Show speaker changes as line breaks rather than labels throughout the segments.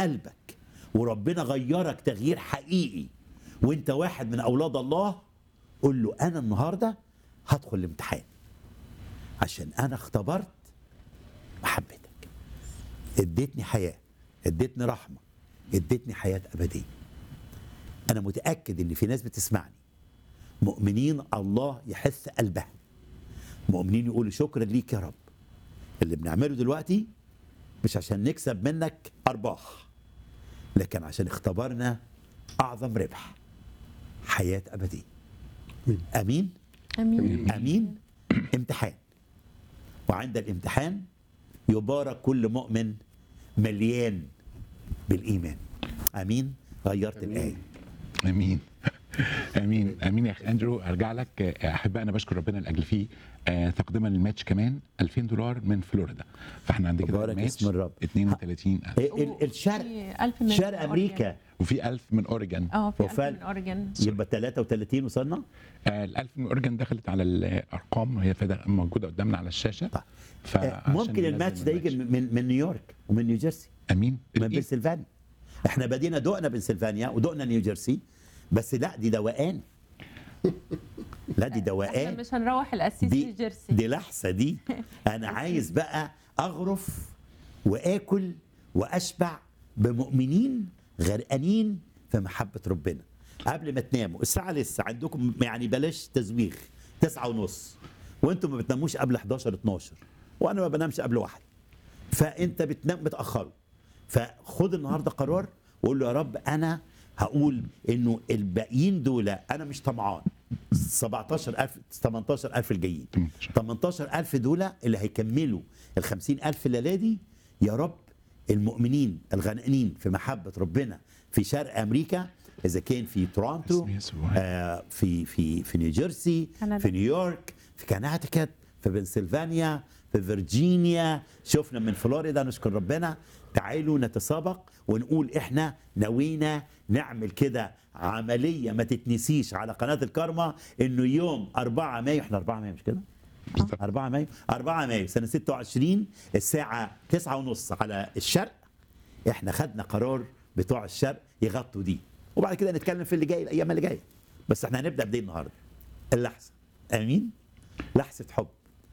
قلبك وربنا غيرك تغيير حقيقي وانت واحد من اولاد الله قول له انا النهارده هدخل الامتحان عشان انا اختبرت محبتك اديتني حياه اديتني رحمه اديتني حياه ابديه انا متاكد ان في ناس بتسمعني مؤمنين الله يحث قلبها مؤمنين يقولوا شكرا ليك يا رب اللي بنعمله دلوقتي مش عشان نكسب منك ارباح لكن عشان اختبرنا اعظم ربح حياه ابديه امين
امين
امين امتحان وعند الامتحان يبارك كل مؤمن مليان بالايمان امين غيرت الايه
امين امين امين يا اخ اندرو ارجع لك احب انا بشكر ربنا لاجل فيه آه، تقديما للماتش كمان 2000 دولار من فلوريدا فاحنا عندنا كده
مبارك
الماتش
اسم الرب.
32000
ال- ال- الشرق
في ألف من
شرق
أوريجون.
امريكا
وفي 1000 من اوريجون
اه في ألف
وفال.
من اوريجون
يبقى 33 وصلنا
ال 1000 من اوريجون دخلت على الارقام وهي فدا- موجوده قدامنا على الشاشه
طيب.
فعشان
ممكن
ننزل
الماتش ده يجي
الماتش.
من من نيويورك ومن نيوجيرسي
امين
من
بالإيد.
بنسلفانيا احنا بدينا دقنا بنسلفانيا ودقنا نيوجيرسي بس لا دي دوقان لا دي
احنا
دوقان
مش هنروح القسيس
دي
جيرسي
دي لحظه دي انا عايز بقى اغرف واكل واشبع بمؤمنين غرقانين في محبه ربنا قبل ما تناموا الساعه لسه عندكم يعني بلاش تزويغ تسعة ونص وانتم ما بتناموش قبل 11 12 وانا ما بنامش قبل واحد فانت بتنام متاخروا فخد النهارده قرار وقول له يا رب انا هقول انه الباقيين دول انا مش طمعان 17000 18000 الجايين
18.
18000 دول اللي هيكملوا ال 50000 الليله دي يا رب المؤمنين الغرقانين في محبه ربنا في شرق امريكا اذا كان في تورونتو
اسم يسوع.
آه في في في نيوجيرسي
كندا.
في نيويورك في كناتيكت في بنسلفانيا في فيرجينيا شفنا من فلوريدا نشكر ربنا تعالوا نتسابق ونقول احنا نوينا نعمل كده عمليه ما تتنسيش على قناه الكارما انه يوم 4 مايو احنا 4 مايو مش كده؟
بالظبط.
4 مايو 4 مايو سنه 26 الساعه 9 ونص على الشرق احنا خدنا قرار بتوع الشرق يغطوا دي وبعد كده نتكلم في اللي جاي الايام اللي جايه بس احنا هنبدا بدي النهارده اللحظه امين لحظه حب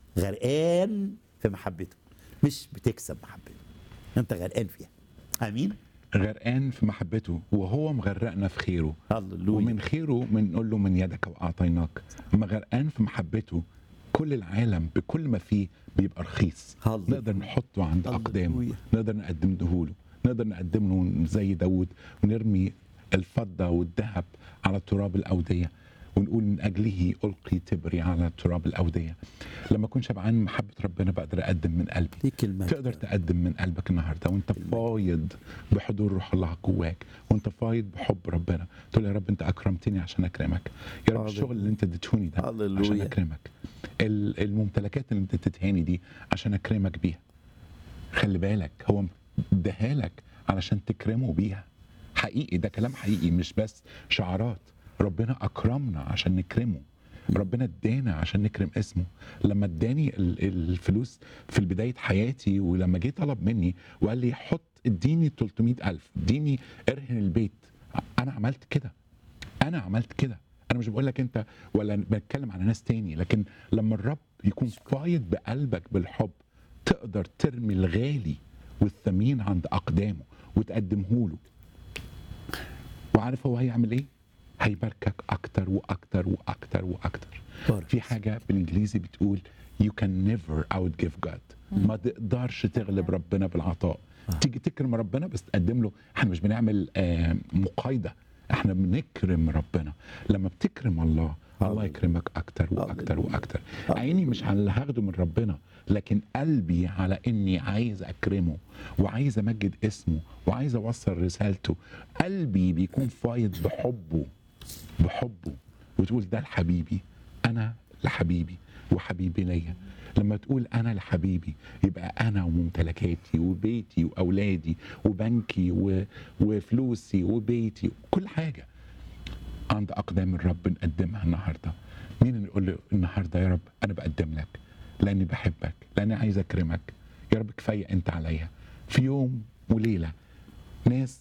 غرقان في محبته مش بتكسب محبته انت غرقان فيها امين
غرقان في محبته وهو مغرقنا في خيره
هللويا
ومن خيره بنقول له من يدك واعطيناك اما غرقان في محبته كل العالم بكل ما فيه بيبقى رخيص
هللويا.
نقدر نحطه عند اقدامه
هللويا.
نقدر نقدم له نقدر نقدم له زي داود ونرمي الفضه والذهب على تراب الاوديه ونقول من اجله القي تبري على تراب الاوديه لما اكون شبعان من محبه ربنا بقدر اقدم من قلبي
ليك المجد
تقدر تقدم من قلبك النهارده وانت فايض بحضور روح الله جواك وانت فايض بحب ربنا تقول يا رب انت اكرمتني عشان اكرمك يا رب
هللويا.
الشغل اللي انت اديتهوني ده
هللويا.
عشان اكرمك ال- الممتلكات اللي انت اديتهاني دي عشان اكرمك بيها خلي بالك هو اداها لك علشان تكرمه بيها حقيقي ده كلام حقيقي مش بس شعارات ربنا اكرمنا عشان نكرمه ربنا ادانا عشان نكرم اسمه لما اداني ال- الفلوس في بدايه حياتي ولما جه طلب مني وقال لي حط اديني 300 الف اديني ارهن البيت انا عملت كده انا عملت كده انا مش بقول لك انت ولا بتكلم على ناس تاني لكن لما الرب يكون فايض بقلبك بالحب تقدر ترمي الغالي والثمين عند اقدامه وتقدمه له وعارف هو هيعمل ايه هيباركك اكتر واكتر واكتر واكتر
بارك.
في حاجه بالانجليزي بتقول you can never outgive God ما تقدرش تغلب ربنا بالعطاء تيجي تكرم ربنا بس تقدم له احنا مش بنعمل آه مقايضه احنا بنكرم ربنا لما بتكرم الله الله يكرمك اكتر واكتر
هللويا.
واكتر عيني مش على اللي هاخده من ربنا لكن قلبي على اني عايز اكرمه وعايز امجد اسمه وعايز اوصل رسالته قلبي بيكون فايض بحبه بحبه وتقول ده لحبيبي انا لحبيبي وحبيبي ليا لما تقول انا لحبيبي يبقى انا وممتلكاتي وبيتي واولادي وبنكي و... وفلوسي وبيتي كل حاجه عند اقدام الرب نقدمها النهارده مين اللي يقول له النهارده يا رب انا بقدم لك لاني بحبك لاني عايز اكرمك يا رب كفايه انت عليا في يوم وليله ناس